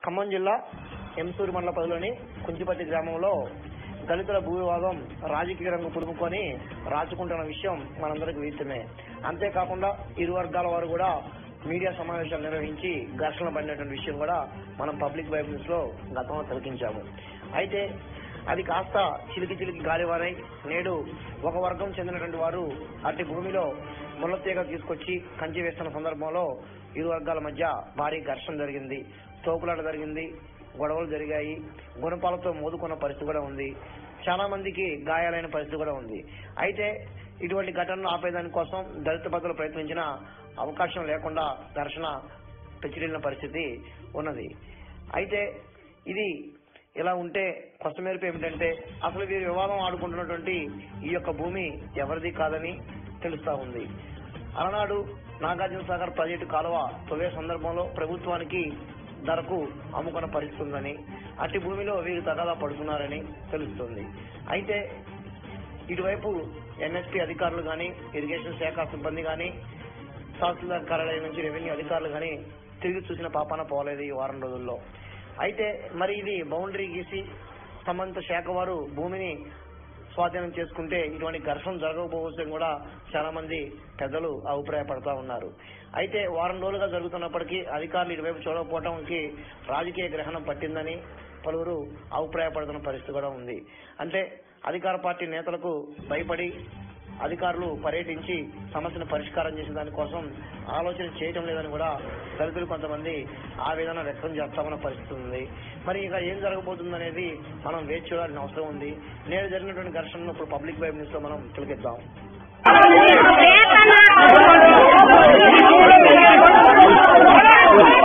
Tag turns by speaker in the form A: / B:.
A: ఖమ్మం జిల్లా ఎంసూరు మండల పరిధిలోని కుంచిపట్టి గ్రామంలో దళితుల భూ వివాదం రాజకీయ రంగు పులుముకొని రాచుకుంటున్న విషయం మనందరికి విదితమే అంతేకాకుండా ఇరు వర్గాల వారు కూడా మీడియా సమావేశాలు నిర్వహించి ఘర్షణ పడినటువంటి విషయం కూడా మనం పబ్లిక్ వైపు న్యూస్ లో గతంలో తిలకించాము అయితే అది కాస్త చిలికి చిలికి గాలివారై నేడు ఒక వర్గం చెందినటువంటి వారు అట్టి భూమిలో ముళ్ళతీగ తీసుకొచ్చి కంచి వేస్తున్న సందర్భంలో ఇరు వర్గాల మధ్య భారీ ఘర్షణ జరిగింది తోపులాట జరిగింది గొడవలు జరిగాయి గుణపాలతో మోదుకున్న పరిస్థితి కూడా ఉంది చాలా మందికి గాయాలైన పరిస్థితి కూడా ఉంది అయితే ఇటువంటి ఘటనలు ఆపేదాని కోసం దళిత భద్రులు ప్రయత్నించిన అవకాశం లేకుండా ఘర్షణ పెచ్చిరిల్లిన పరిస్థితి ఉన్నది అయితే ఇది ఇలా ఉంటే కొత్తమేరపు ఏమిటంటే అసలు వీరు వివాదం ఆడుకుంటున్నటువంటి ఈ యొక్క భూమి ఎవరిది కాదని తెలుస్తా ఉంది అలనాడు నాగార్జున సాగర్ ప్రాజెక్టు కాలువ తొలే సందర్భంలో ప్రభుత్వానికి ధరకు అమ్ముకున్న పరిస్థితి ఉందని అట్టి భూమిలో వీరు తగాదా పడుతున్నారని తెలుస్తుంది అయితే ఇటువైపు ఎన్ఎస్పీ అధికారులు గాని ఇరిగేషన్ శాఖ సిబ్బంది గాని తహసీల్దార్ కార్యాలయం నుంచి రెవెన్యూ అధికారులు గాని తిరిగి చూసిన పాపాన పోలేదు ఈ వారం రోజుల్లో అయితే మరి ఇది బౌండరీ గీసి సంబంధిత శాఖ వారు భూమిని స్వాధీనం చేసుకుంటే ఇటువంటి ఘర్షణ జరగకపోవచ్చని కూడా చాలా మంది పెద్దలు అభిప్రాయపడతా ఉన్నారు అయితే వారం రోజులుగా జరుగుతున్నప్పటికీ అధికారులు ఇటువైపు చూడకపోవడానికి రాజకీయ గ్రహణం పట్టిందని పలువురు అభిప్రాయపడుతున్న పరిస్థితి కూడా ఉంది అంటే అధికార పార్టీ నేతలకు భయపడి అధికారులు పర్యటించి సమస్యను పరిష్కారం చేసే దానికోసం ఆలోచన చేయటం లేదని కూడా దళితులు కొంతమంది ఆవేదన వ్యక్తం చేస్తామన్న పరిస్థితి ఉంది మరి ఇక ఏం జరగబోతుంది అనేది మనం వేచి చూడాల్సిన అవసరం ఉంది నేడు జరిగినటువంటి ఘర్షణను ఇప్పుడు పబ్లిక్ వైబ్ న్యూస్ లో మనం తిలకిద్దాం
B: వేతన